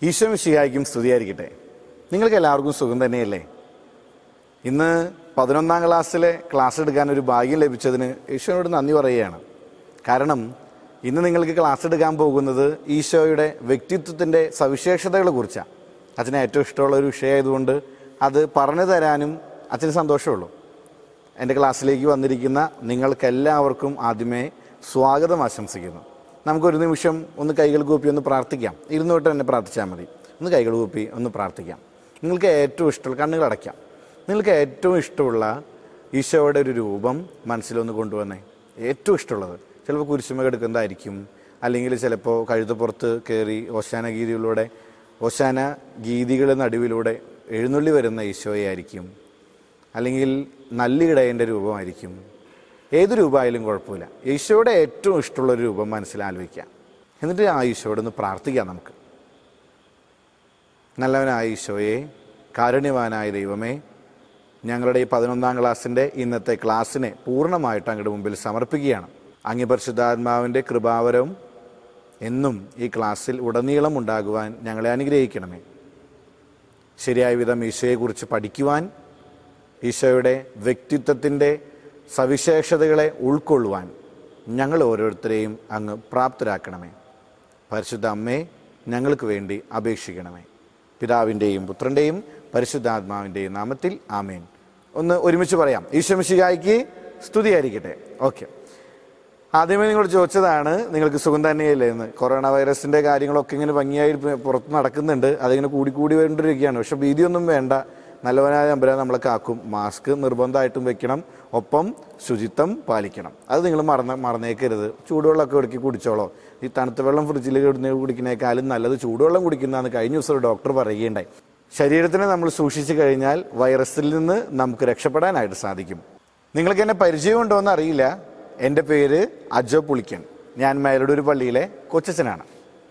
ഈശോ മിശിഹായ്ക്കും സ്തുതിയായിരിക്കട്ടെ നിങ്ങൾക്ക് എല്ലാവർക്കും സുഖം തന്നെയല്ലേ ഇന്ന് പതിനൊന്നാം ക്ലാസ്സിലെ ക്ലാസ് എടുക്കാൻ ഒരു ഭാഗ്യം ലഭിച്ചതിന് ഈശോയോട് നന്ദി പറയുകയാണ് കാരണം ഇന്ന് നിങ്ങൾക്ക് ക്ലാസ് എടുക്കാൻ പോകുന്നത് ഈശോയുടെ വ്യക്തിത്വത്തിൻ്റെ സവിശേഷതകളെ കുറിച്ചാണ് അച്ഛന് ഏറ്റവും ഇഷ്ടമുള്ള ഒരു വിഷയമായതുകൊണ്ട് അത് പറഞ്ഞു തരാനും അച്ഛന് സന്തോഷമുള്ളൂ എൻ്റെ ക്ലാസ്സിലേക്ക് വന്നിരിക്കുന്ന നിങ്ങൾക്കെല്ലാവർക്കും ആദ്യമേ സ്വാഗതം ആശംസിക്കുന്നു നമുക്കൊരു നിമിഷം ഒന്ന് കൈകൾ കൂപ്പി ഒന്ന് പ്രാർത്ഥിക്കാം ഇരുന്നോട്ട് തന്നെ പ്രാർത്ഥിച്ചാൽ മതി ഒന്ന് കൈകൾ കൂപ്പി ഒന്ന് പ്രാർത്ഥിക്കാം നിങ്ങൾക്ക് ഏറ്റവും ഇഷ്ടമുള്ള കണ്ണുകൾ അടയ്ക്കാം നിങ്ങൾക്ക് ഏറ്റവും ഇഷ്ടമുള്ള ഈശോയുടെ ഒരു രൂപം മനസ്സിലൊന്ന് കൊണ്ടുവന്നേ ഏറ്റവും ഇഷ്ടമുള്ളത് ചിലപ്പോൾ കുരിശുമ എടുക്കുന്നതായിരിക്കും അല്ലെങ്കിൽ ചിലപ്പോൾ കഴുതപ്പുറത്ത് കയറി ഓശാന ഗീതികളിലൂടെ ഓശാന ഗീതികളുടെ നടുവിലൂടെ എഴുന്നള്ളി വരുന്ന ഈശോയെ ആയിരിക്കും അല്ലെങ്കിൽ നല്ലിടയൻ്റെ രൂപമായിരിക്കും ഏത് രൂപമായാലും കുഴപ്പമില്ല ഈശോയുടെ ഏറ്റവും ഇഷ്ടമുള്ള ഒരു രൂപം മനസ്സിലാലോചിക്കാം എന്നിട്ട് ആ ഈശോയോട് ഒന്ന് പ്രാർത്ഥിക്കാം നമുക്ക് നല്ലവനായ ഈശോയെ കാരുണ്യവാനായ ദൈവമേ ഞങ്ങളുടെ ഈ പതിനൊന്നാം ക്ലാസ്സിൻ്റെ ഇന്നത്തെ ക്ലാസ്സിനെ പൂർണ്ണമായിട്ട് അങ്ങയുടെ മുമ്പിൽ സമർപ്പിക്കുകയാണ് അങ്ങ് പരിശുദ്ധാത്മാവിൻ്റെ കൃപാവരവും എന്നും ഈ ക്ലാസ്സിൽ ഉടനീളം ഉണ്ടാകുവാൻ ഞങ്ങളെ അനുഗ്രഹിക്കണമേ ശരിയായ വിധം ഈശോയെക്കുറിച്ച് പഠിക്കുവാൻ ഈശോയുടെ വ്യക്തിത്വത്തിൻ്റെ സവിശേഷതകളെ ഉൾക്കൊള്ളുവാൻ ഞങ്ങൾ ഓരോരുത്തരെയും അങ്ങ് പ്രാപ്തരാക്കണമേ പരിശുദ്ധ അമ്മേ ഞങ്ങൾക്ക് വേണ്ടി അപേക്ഷിക്കണമേ പിതാവിൻ്റെയും പുത്രൻ്റെയും പരിശുദ്ധാത്മാവിൻ്റെയും നാമത്തിൽ ആമേൻ ഒന്ന് ഒരുമിച്ച് പറയാം ഈശ്വമിശികായ്ക്ക് സ്തുതിയായിരിക്കട്ടെ ഓക്കെ ആദ്യമേ നിങ്ങളോട് ചോദിച്ചതാണ് നിങ്ങൾക്ക് സുഖം തന്നെയല്ലേ എന്ന് കൊറോണ വൈറസിന്റെ കാര്യങ്ങളൊക്കെ ഇങ്ങനെ ഭംഗിയായി പു- പുറത്ത് നടക്കുന്നുണ്ട് അതിങ്ങനെ കൂടി കൂടി വേണ്ടിയിരിക്കുകയാണ് പക്ഷെ ഭീതിയൊന്നും വേണ്ട നല്ലവനായ നമ്പരാൻ നമ്മളെ കാക്കും മാസ്ക് നിർബന്ധമായിട്ടും വെക്കണം ഒപ്പം ശുചിത്വം പാലിക്കണം അത് നിങ്ങൾ മറന്ന മറന്നേക്കരുത് ചൂടുവെള്ളമൊക്കെ ഇടയ്ക്ക് കുടിച്ചോളോ ഈ തണുത്ത വെള്ളം ഫ്രിഡ്ജിൽ ഇടുന്ന കുടിക്കുന്നേക്കാളും നല്ലത് ചൂടുവെള്ളം കുടിക്കുന്നതാണ് കഴിഞ്ഞ ദിവസം ഒരു ഡോക്ടർ പറയുകയുണ്ടായി ശരീരത്തിനെ നമ്മൾ സൂക്ഷിച്ചു കഴിഞ്ഞാൽ വൈറസിൽ നിന്ന് നമുക്ക് രക്ഷപ്പെടാനായിട്ട് സാധിക്കും നിങ്ങൾക്ക് എന്നെ പരിചയമുണ്ടോ എന്ന് അറിയില്ല എൻ്റെ പേര് അജോ പുളിക്കൻ ഞാൻ മേലടൂർ പള്ളിയിലെ കൊച്ചച്ചനാണ്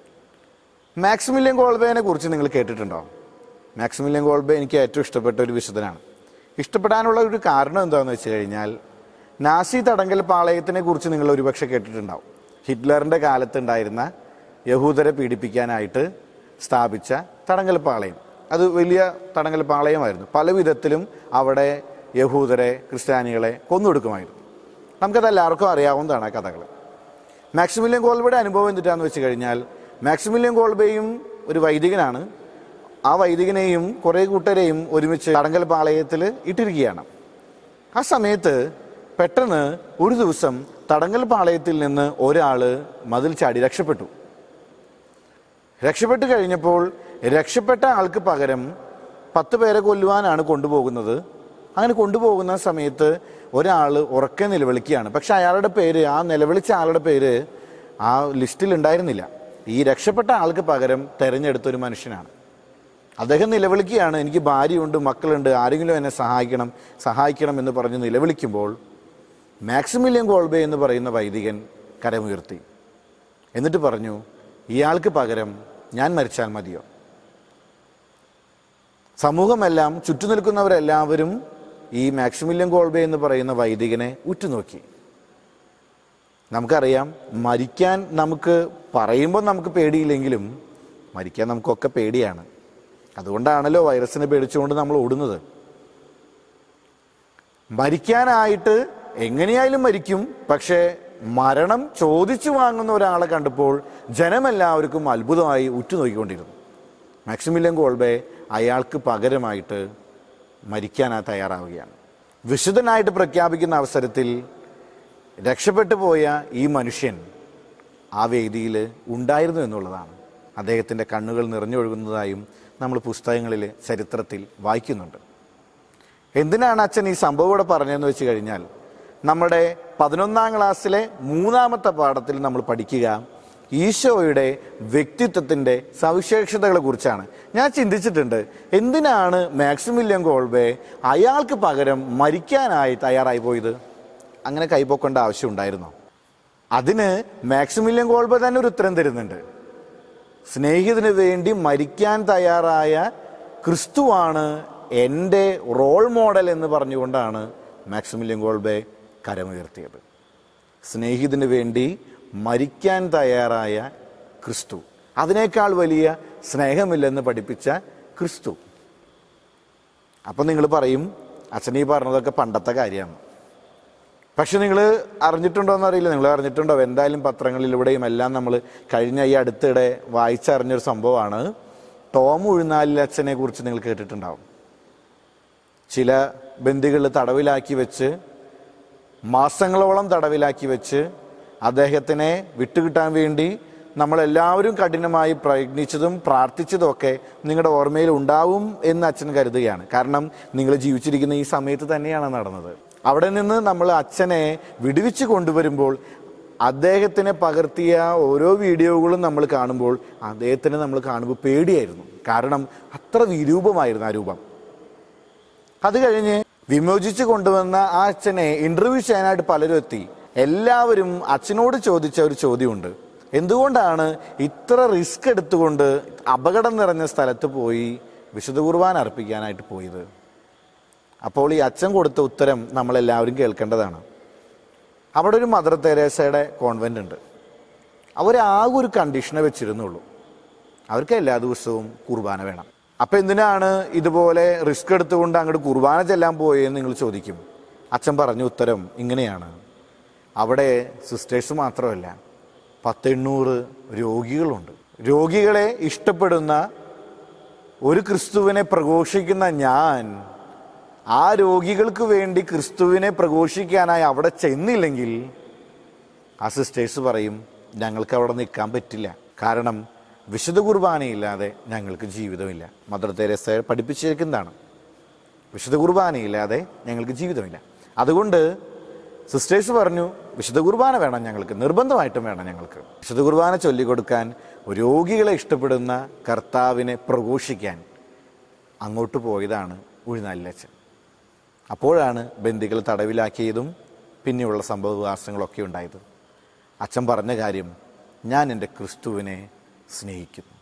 മാക്സിമിലിയൻ കോൾബേനെ കുറിച്ച് നിങ്ങൾ കേട്ടിട്ടുണ്ടോ മാക്സിമിലിയൻ കോൾബേ എനിക്ക് ഏറ്റവും ഇഷ്ടപ്പെട്ട ഒരു വിശുദ്ധനാണ് ഇഷ്ടപ്പെടാനുള്ള ഒരു കാരണം എന്താണെന്ന് വെച്ച് കഴിഞ്ഞാൽ നാസി തടങ്കൽ പാളയത്തിനെ കുറിച്ച് നിങ്ങൾ ഒരുപക്ഷെ കേട്ടിട്ടുണ്ടാവും ഹിറ്റ്ലറിൻ്റെ കാലത്തുണ്ടായിരുന്ന യഹൂദരെ പീഡിപ്പിക്കാനായിട്ട് സ്ഥാപിച്ച തടങ്കൽ പാളയം അത് വലിയ തടങ്കൽ പാളയമായിരുന്നു പല വിധത്തിലും അവിടെ യഹൂദരെ ക്രിസ്ത്യാനികളെ കൊന്നൊടുക്കുമായിരുന്നു നമുക്കത് എല്ലാവർക്കും അറിയാവുന്നതാണ് ആ കഥകൾ മാക്സിമിലിയൻ കോൾബയുടെ അനുഭവം എന്തിട്ടാന്ന് വെച്ച് കഴിഞ്ഞാൽ മാക്സിമിലിയൻ കോൾബയും ഒരു വൈദികനാണ് ആ വൈദികനെയും കുറേ കൂട്ടരെയും ഒരുമിച്ച് തടങ്കൽ പാളയത്തിൽ ഇട്ടിരിക്കുകയാണ് ആ സമയത്ത് പെട്ടെന്ന് ഒരു ദിവസം തടങ്കൽ പാളയത്തിൽ നിന്ന് ഒരാൾ മതിൽ ചാടി രക്ഷപ്പെട്ടു രക്ഷപ്പെട്ട് കഴിഞ്ഞപ്പോൾ രക്ഷപ്പെട്ട ആൾക്ക് പകരം പത്ത് പേരെ കൊല്ലുവാനാണ് കൊണ്ടുപോകുന്നത് അങ്ങനെ കൊണ്ടുപോകുന്ന സമയത്ത് ഒരാൾ ഉറക്കെ നിലവിളിക്കുകയാണ് പക്ഷെ അയാളുടെ പേര് ആ നിലവിളിച്ച ആളുടെ പേര് ആ ലിസ്റ്റിൽ ഉണ്ടായിരുന്നില്ല ഈ രക്ഷപ്പെട്ട ആൾക്ക് പകരം തെരഞ്ഞെടുത്ത ഒരു മനുഷ്യനാണ് അദ്ദേഹം നിലവിളിക്കുകയാണ് എനിക്ക് ഭാര്യയുണ്ട് മക്കളുണ്ട് ആരെങ്കിലും എന്നെ സഹായിക്കണം സഹായിക്കണം എന്ന് പറഞ്ഞ് നിലവിളിക്കുമ്പോൾ മാക്സിമിലിയൻ കോൾബെ എന്ന് പറയുന്ന വൈദികൻ കരമുയർത്തി എന്നിട്ട് പറഞ്ഞു ഇയാൾക്ക് പകരം ഞാൻ മരിച്ചാൽ മതിയോ സമൂഹമെല്ലാം ചുറ്റു നിൽക്കുന്നവരെല്ലാവരും ഈ മാക്സിമിലിയൻ കോൾബെ എന്ന് പറയുന്ന വൈദികനെ ഉറ്റുനോക്കി നമുക്കറിയാം മരിക്കാൻ നമുക്ക് പറയുമ്പോൾ നമുക്ക് പേടിയില്ലെങ്കിലും മരിക്കാൻ നമുക്കൊക്കെ പേടിയാണ് അതുകൊണ്ടാണല്ലോ വൈറസിനെ പേടിച്ചുകൊണ്ട് നമ്മൾ ഓടുന്നത് മരിക്കാനായിട്ട് എങ്ങനെയായാലും മരിക്കും പക്ഷേ മരണം ചോദിച്ചു വാങ്ങുന്ന ഒരാളെ കണ്ടപ്പോൾ ജനമെല്ലാവർക്കും അത്ഭുതമായി ഉറ്റുനോക്കിക്കൊണ്ടിരുന്നു മാക്സിമിലിയൻ കോൾബെ അയാൾക്ക് പകരമായിട്ട് മരിക്കാൻ തയ്യാറാവുകയാണ് വിശുദ്ധനായിട്ട് പ്രഖ്യാപിക്കുന്ന അവസരത്തിൽ രക്ഷപ്പെട്ടു പോയ ഈ മനുഷ്യൻ ആ വേദിയിൽ ഉണ്ടായിരുന്നു എന്നുള്ളതാണ് അദ്ദേഹത്തിൻ്റെ കണ്ണുകൾ നിറഞ്ഞൊഴുകുന്നതായും നമ്മൾ പുസ്തകങ്ങളിൽ ചരിത്രത്തിൽ വായിക്കുന്നുണ്ട് എന്തിനാണ് അച്ഛൻ ഈ സംഭവം ഇവിടെ പറഞ്ഞതെന്ന് വെച്ച് കഴിഞ്ഞാൽ നമ്മുടെ പതിനൊന്നാം ക്ലാസ്സിലെ മൂന്നാമത്തെ പാഠത്തിൽ നമ്മൾ പഠിക്കുക ഈശോയുടെ വ്യക്തിത്വത്തിൻ്റെ സവിശേഷതകളെ കുറിച്ചാണ് ഞാൻ ചിന്തിച്ചിട്ടുണ്ട് എന്തിനാണ് മാക്സിമിലിയൻ കോൾബെ അയാൾക്ക് പകരം മരിക്കാനായി തയ്യാറായി പോയത് അങ്ങനെ കൈപ്പൊക്കേണ്ട ആവശ്യം ഉണ്ടായിരുന്നോ അതിന് മാക്സിമിലിയൻ കോൾബെ തന്നെ ഒരു ഉത്തരം തരുന്നുണ്ട് സ്നേഹിതന് വേണ്ടി മരിക്കാൻ തയ്യാറായ ക്രിസ്തുവാണ് എൻ്റെ റോൾ മോഡൽ എന്ന് പറഞ്ഞുകൊണ്ടാണ് മാക്സിമിലിയൻ ഗോൾബെ കരമുയർത്തിയത് സ്നേഹിതന് വേണ്ടി മരിക്കാൻ തയ്യാറായ ക്രിസ്തു അതിനേക്കാൾ വലിയ സ്നേഹമില്ലെന്ന് പഠിപ്പിച്ച ക്രിസ്തു അപ്പം നിങ്ങൾ പറയും അച്ഛൻ ഈ പറഞ്ഞതൊക്കെ പണ്ടത്തെ കാര്യമാണ് പക്ഷെ നിങ്ങൾ അറിഞ്ഞിട്ടുണ്ടോ എന്നറിയില്ല നിങ്ങൾ അറിഞ്ഞിട്ടുണ്ടോ എന്തായാലും പത്രങ്ങളിലൂടെയും എല്ലാം നമ്മൾ കഴിഞ്ഞ ഈ അടുത്തിടെ വായിച്ചറിഞ്ഞൊരു സംഭവമാണ് ടോം ഉഴുന്നാലിൽ അച്ഛനെ കുറിച്ച് നിങ്ങൾ കേട്ടിട്ടുണ്ടാവും ചില ബന്ദികൾ തടവിലാക്കി വെച്ച് മാസങ്ങളോളം തടവിലാക്കി വെച്ച് അദ്ദേഹത്തിനെ വിട്ടുകിട്ടാൻ വേണ്ടി നമ്മളെല്ലാവരും കഠിനമായി പ്രയത്നിച്ചതും പ്രാർത്ഥിച്ചതും ഒക്കെ നിങ്ങളുടെ ഓർമ്മയിൽ ഉണ്ടാവും എന്ന് അച്ഛൻ കരുതുകയാണ് കാരണം നിങ്ങൾ ജീവിച്ചിരിക്കുന്ന ഈ സമയത്ത് തന്നെയാണ് നടന്നത് അവിടെ നിന്ന് നമ്മൾ അച്ഛനെ വിടുവിച്ച് കൊണ്ടുവരുമ്പോൾ അദ്ദേഹത്തിനെ പകർത്തിയ ഓരോ വീഡിയോകളും നമ്മൾ കാണുമ്പോൾ അദ്ദേഹത്തിനെ നമ്മൾ കാണുമ്പോൾ പേടിയായിരുന്നു കാരണം അത്ര വിരൂപമായിരുന്നു ആ രൂപം അത് കഴിഞ്ഞ് വിമോചിച്ച് കൊണ്ടുവന്ന ആ അച്ഛനെ ഇന്റർവ്യൂ ചെയ്യാനായിട്ട് പലരും എത്തി എല്ലാവരും അച്ഛനോട് ചോദിച്ച ഒരു ചോദ്യമുണ്ട് എന്തുകൊണ്ടാണ് ഇത്ര റിസ്ക് എടുത്തുകൊണ്ട് അപകടം നിറഞ്ഞ സ്ഥലത്ത് പോയി വിശുദ്ധ കുർബാന അർപ്പിക്കാനായിട്ട് പോയത് അപ്പോൾ ഈ അച്ഛൻ കൊടുത്ത ഉത്തരം നമ്മളെല്ലാവരും കേൾക്കേണ്ടതാണ് അവിടെ ഒരു മദർ തെരേസയുടെ കോൺവെന്റ് ഉണ്ട് അവരാകെ ഒരു കണ്ടീഷനെ വെച്ചിരുന്നുള്ളൂ അവർക്ക് എല്ലാ ദിവസവും കുർബാന വേണം അപ്പൊ എന്തിനാണ് ഇതുപോലെ റിസ്ക് എടുത്തുകൊണ്ട് അങ്ങോട്ട് കുർബാന ചെല്ലാൻ പോയെന്ന് നിങ്ങൾ ചോദിക്കും അച്ഛൻ പറഞ്ഞ ഉത്തരം ഇങ്ങനെയാണ് അവിടെ സിസ്റ്റേഴ്സ് മാത്രമല്ല പത്തെണ്ണൂറ് രോഗികളുണ്ട് രോഗികളെ ഇഷ്ടപ്പെടുന്ന ഒരു ക്രിസ്തുവിനെ പ്രഘോഷിക്കുന്ന ഞാൻ ആ രോഗികൾക്ക് വേണ്ടി ക്രിസ്തുവിനെ പ്രഘോഷിക്കാനായി അവിടെ ചെന്നില്ലെങ്കിൽ ആ സിസ്റ്റേഴ്സ് പറയും ഞങ്ങൾക്ക് അവിടെ നിൽക്കാൻ പറ്റില്ല കാരണം വിശുദ്ധ കുർബാനയില്ലാതെ ഞങ്ങൾക്ക് ജീവിതമില്ല മദർ തെരേസ പഠിപ്പിച്ചിരിക്കുന്നതാണ് വിശുദ്ധ കുർബാനയില്ലാതെ ഞങ്ങൾക്ക് ജീവിതമില്ല അതുകൊണ്ട് സിസ്റ്റേഴ്സ് പറഞ്ഞു വിശുദ്ധ കുർബാന വേണം ഞങ്ങൾക്ക് നിർബന്ധമായിട്ടും വേണം ഞങ്ങൾക്ക് വിശുദ്ധ കുർബാന ചൊല്ലിക്കൊടുക്കാൻ രോഗികളെ ഇഷ്ടപ്പെടുന്ന കർത്താവിനെ പ്രഘോഷിക്കാൻ അങ്ങോട്ട് പോയതാണ് ഉഴുന്നാലിലച്ചൻ അപ്പോഴാണ് ബന്ദികൾ തടവിലാക്കിയതും പിന്നെയുള്ള സംഭവവികാസങ്ങളൊക്കെ ഉണ്ടായത് അച്ഛൻ പറഞ്ഞ കാര്യം ഞാൻ എൻ്റെ ക്രിസ്തുവിനെ സ്നേഹിക്കുന്നു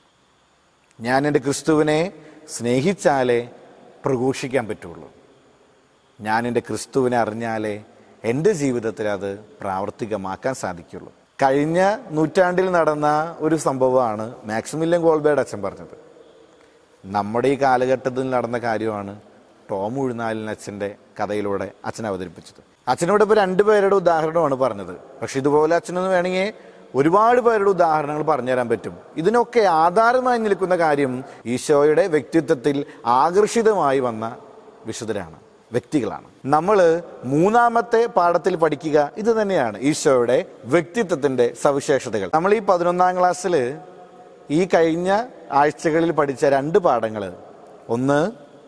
ഞാൻ എൻ്റെ ക്രിസ്തുവിനെ സ്നേഹിച്ചാലേ പ്രഘോഷിക്കാൻ പറ്റുള്ളൂ ഞാൻ എൻ്റെ ക്രിസ്തുവിനെ അറിഞ്ഞാലേ എൻ്റെ ജീവിതത്തിൽ അത് പ്രാവർത്തികമാക്കാൻ സാധിക്കുള്ളൂ കഴിഞ്ഞ നൂറ്റാണ്ടിൽ നടന്ന ഒരു സംഭവമാണ് മാക്സിമില്യൻ ഗോൾബേഡ് അച്ഛൻ പറഞ്ഞത് നമ്മുടെ ഈ കാലഘട്ടത്തിൽ നടന്ന കാര്യമാണ് ടോം ഉഴുന്നാലിൻ അച്ഛൻ്റെ കഥയിലൂടെ അച്ഛൻ അവതരിപ്പിച്ചത് അച്ഛനോട് ഇപ്പോൾ രണ്ടുപേരുടെ ഉദാഹരണമാണ് പറഞ്ഞത് പക്ഷെ ഇതുപോലെ അച്ഛനൊന്ന് വേണമെങ്കിൽ ഒരുപാട് പേരുടെ ഉദാഹരണങ്ങൾ പറഞ്ഞുതരാൻ പറ്റും ഇതിനൊക്കെ ആധാരമായി നിൽക്കുന്ന കാര്യം ഈശോയുടെ വ്യക്തിത്വത്തിൽ ആകർഷിതമായി വന്ന വിശുദ്ധരാണ് വ്യക്തികളാണ് നമ്മൾ മൂന്നാമത്തെ പാഠത്തിൽ പഠിക്കുക ഇത് തന്നെയാണ് ഈശോയുടെ വ്യക്തിത്വത്തിന്റെ സവിശേഷതകൾ നമ്മൾ ഈ പതിനൊന്നാം ക്ലാസ്സിൽ ഈ കഴിഞ്ഞ ആഴ്ചകളിൽ പഠിച്ച രണ്ട് പാഠങ്ങൾ ഒന്ന്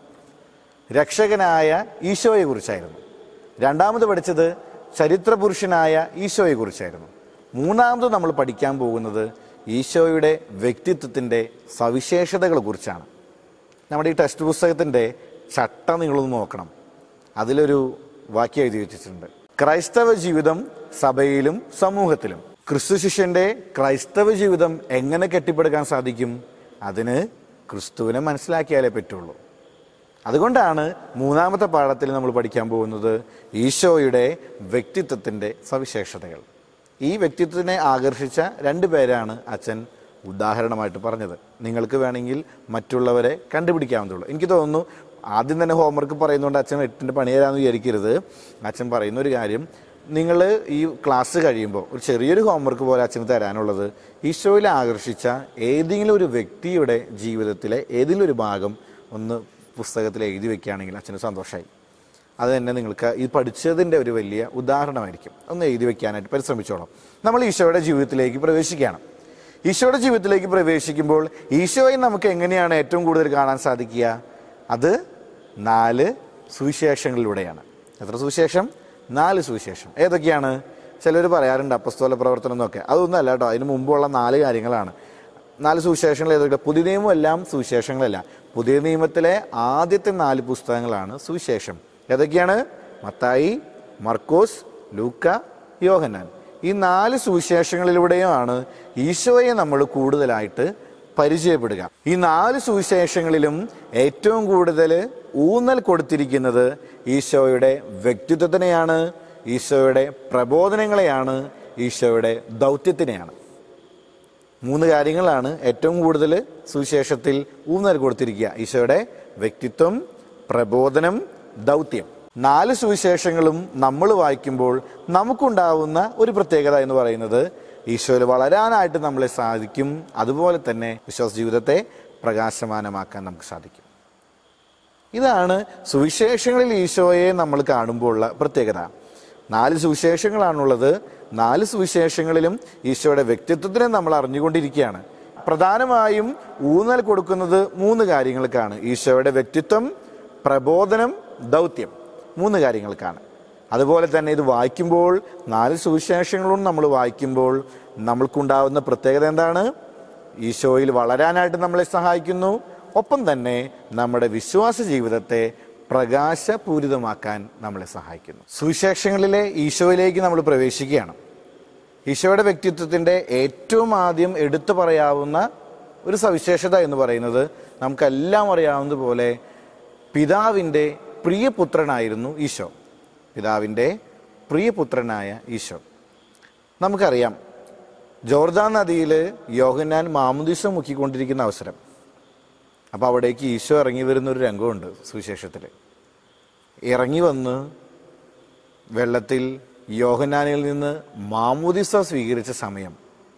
രക്ഷകനായ ഈശോയെ കുറിച്ചായിരുന്നു രണ്ടാമത് പഠിച്ചത് ചരിത്രപുരുഷനായ ഈശോയെ കുറിച്ചായിരുന്നു മൂന്നാമത് നമ്മൾ പഠിക്കാൻ പോകുന്നത് ഈശോയുടെ വ്യക്തിത്വത്തിൻ്റെ സവിശേഷതകളെ കുറിച്ചാണ് നമ്മുടെ ഈ ടെക്സ്റ്റ് പുസ്തകത്തിൻ്റെ ചട്ട നിങ്ങളൊന്ന് നോക്കണം അതിലൊരു വാക്യം എഴുതി വെച്ചിട്ടുണ്ട് ക്രൈസ്തവ ജീവിതം സഭയിലും സമൂഹത്തിലും ക്രിസ്തു ശിഷ്യന്റെ ക്രൈസ്തവ ജീവിതം എങ്ങനെ കെട്ടിപ്പടുക്കാൻ സാധിക്കും അതിന് ക്രിസ്തുവിനെ മനസ്സിലാക്കിയാലേ പറ്റുള്ളൂ അതുകൊണ്ടാണ് മൂന്നാമത്തെ പാഠത്തിൽ നമ്മൾ പഠിക്കാൻ പോകുന്നത് ഈശോയുടെ വ്യക്തിത്വത്തിൻ്റെ സവിശേഷതകൾ ഈ വ്യക്തിത്വത്തിനെ ആകർഷിച്ച രണ്ട് പേരാണ് അച്ഛൻ ഉദാഹരണമായിട്ട് പറഞ്ഞത് നിങ്ങൾക്ക് വേണമെങ്കിൽ മറ്റുള്ളവരെ കണ്ടുപിടിക്കാവുന്നതുള്ളൂ എനിക്ക് തോന്നുന്നു ആദ്യം തന്നെ ഹോംവർക്ക് പറയുന്നതുകൊണ്ട് അച്ഛൻ എട്ടിൻ്റെ പണി തരാമെന്ന് വിചാരിക്കരുത് അച്ഛൻ പറയുന്ന ഒരു കാര്യം നിങ്ങൾ ഈ ക്ലാസ് കഴിയുമ്പോൾ ഒരു ചെറിയൊരു ഹോംവർക്ക് പോലെ അച്ഛന് തരാനുള്ളത് ഈശോയിൽ ആകർഷിച്ച ഏതെങ്കിലും ഒരു വ്യക്തിയുടെ ജീവിതത്തിലെ ഏതെങ്കിലും ഒരു ഭാഗം ഒന്ന് പുസ്തകത്തിൽ എഴുതി വെക്കുകയാണെങ്കിൽ അച്ഛന് സന്തോഷമായി അത് തന്നെ നിങ്ങൾക്ക് ഈ പഠിച്ചതിൻ്റെ ഒരു വലിയ ഉദാഹരണമായിരിക്കും ഒന്ന് എഴുതി വെക്കാനായിട്ട് പരിശ്രമിച്ചോളാം നമ്മൾ ഈശോയുടെ ജീവിതത്തിലേക്ക് പ്രവേശിക്കുകയാണ് ഈശോയുടെ ജീവിതത്തിലേക്ക് പ്രവേശിക്കുമ്പോൾ ഈശോയെ നമുക്ക് എങ്ങനെയാണ് ഏറ്റവും കൂടുതൽ കാണാൻ സാധിക്കുക അത് നാല് സുവിശേഷങ്ങളിലൂടെയാണ് എത്ര സുവിശേഷം നാല് സുവിശേഷം ഏതൊക്കെയാണ് ചിലർ പറയാറുണ്ട് അപ്പസ്തോല പ്രവർത്തനം എന്നൊക്കെ അതൊന്നും അല്ല കേട്ടോ അതിന് മുമ്പുള്ള നാല് കാര്യങ്ങളാണ് നാല് സുവിശേഷങ്ങൾ ഏതൊക്കെ പുതിയ നിയമം എല്ലാം സുവിശേഷങ്ങളല്ല പുതിയ നിയമത്തിലെ ആദ്യത്തെ നാല് പുസ്തകങ്ങളാണ് സുവിശേഷം ഏതൊക്കെയാണ് മത്തായി മർക്കോസ് ലൂക്ക യോഹന്നാൻ ഈ നാല് സുവിശേഷങ്ങളിലൂടെയുമാണ് ഈശോയെ നമ്മൾ കൂടുതലായിട്ട് പരിചയപ്പെടുക ഈ നാല് സുവിശേഷങ്ങളിലും ഏറ്റവും കൂടുതൽ ഊന്നൽ കൊടുത്തിരിക്കുന്നത് ഈശോയുടെ വ്യക്തിത്വത്തിനെയാണ് ഈശോയുടെ പ്രബോധനങ്ങളെയാണ് ഈശോയുടെ ദൗത്യത്തിനെയാണ് മൂന്ന് കാര്യങ്ങളാണ് ഏറ്റവും കൂടുതൽ സുവിശേഷത്തിൽ ഊന്നൽ കൊടുത്തിരിക്കുക ഈശോയുടെ വ്യക്തിത്വം പ്രബോധനം ദൗത്യം നാല് സുവിശേഷങ്ങളും നമ്മൾ വായിക്കുമ്പോൾ നമുക്കുണ്ടാവുന്ന ഒരു പ്രത്യേകത എന്ന് പറയുന്നത് ഈശോയിൽ വളരാനായിട്ട് നമ്മളെ സാധിക്കും അതുപോലെ തന്നെ വിശ്വാസ ജീവിതത്തെ പ്രകാശമാനമാക്കാൻ നമുക്ക് സാധിക്കും ഇതാണ് സുവിശേഷങ്ങളിൽ ഈശോയെ നമ്മൾ കാണുമ്പോൾ ഉള്ള പ്രത്യേകത നാല് സുവിശേഷങ്ങളാണുള്ളത് നാല് സുവിശേഷങ്ങളിലും ഈശോയുടെ വ്യക്തിത്വത്തിനെ നമ്മൾ അറിഞ്ഞുകൊണ്ടിരിക്കുകയാണ് പ്രധാനമായും ഊന്നൽ കൊടുക്കുന്നത് മൂന്ന് കാര്യങ്ങൾക്കാണ് ഈശോയുടെ വ്യക്തിത്വം പ്രബോധനം ദൗത്യം മൂന്ന് കാര്യങ്ങൾക്കാണ് അതുപോലെ തന്നെ ഇത് വായിക്കുമ്പോൾ നാല് സുവിശേഷങ്ങളും നമ്മൾ വായിക്കുമ്പോൾ നമ്മൾക്കുണ്ടാവുന്ന പ്രത്യേകത എന്താണ് ഈശോയിൽ വളരാനായിട്ട് നമ്മളെ സഹായിക്കുന്നു ഒപ്പം തന്നെ നമ്മുടെ വിശ്വാസ ജീവിതത്തെ പ്രകാശപൂരിതമാക്കാൻ നമ്മളെ സഹായിക്കുന്നു സുവിശേഷങ്ങളിലെ ഈശോയിലേക്ക് നമ്മൾ പ്രവേശിക്കുകയാണ് ഈശോയുടെ വ്യക്തിത്വത്തിൻ്റെ ഏറ്റവും ആദ്യം എടുത്തു പറയാവുന്ന ഒരു സവിശേഷത എന്ന് പറയുന്നത് നമുക്കെല്ലാം അറിയാവുന്നതുപോലെ പിതാവിൻ്റെ പ്രിയപുത്രനായിരുന്നു ഈശോ പിതാവിൻ്റെ പ്രിയപുത്രനായ ഈശോ നമുക്കറിയാം ജോർദാൻ നദിയിൽ യോഹന്നാൻ മാമുദിസ മുക്കിക്കൊണ്ടിരിക്കുന്ന അവസരം അപ്പോൾ അവിടേക്ക് ഈശോ ഇറങ്ങി വരുന്ന ഒരു രംഗമുണ്ട് സുവിശേഷത്തിൽ ഇറങ്ങി വന്ന് വെള്ളത്തിൽ യോഹന്നാനിൽ നിന്ന് മാമുദിസ സ്വീകരിച്ച സമയം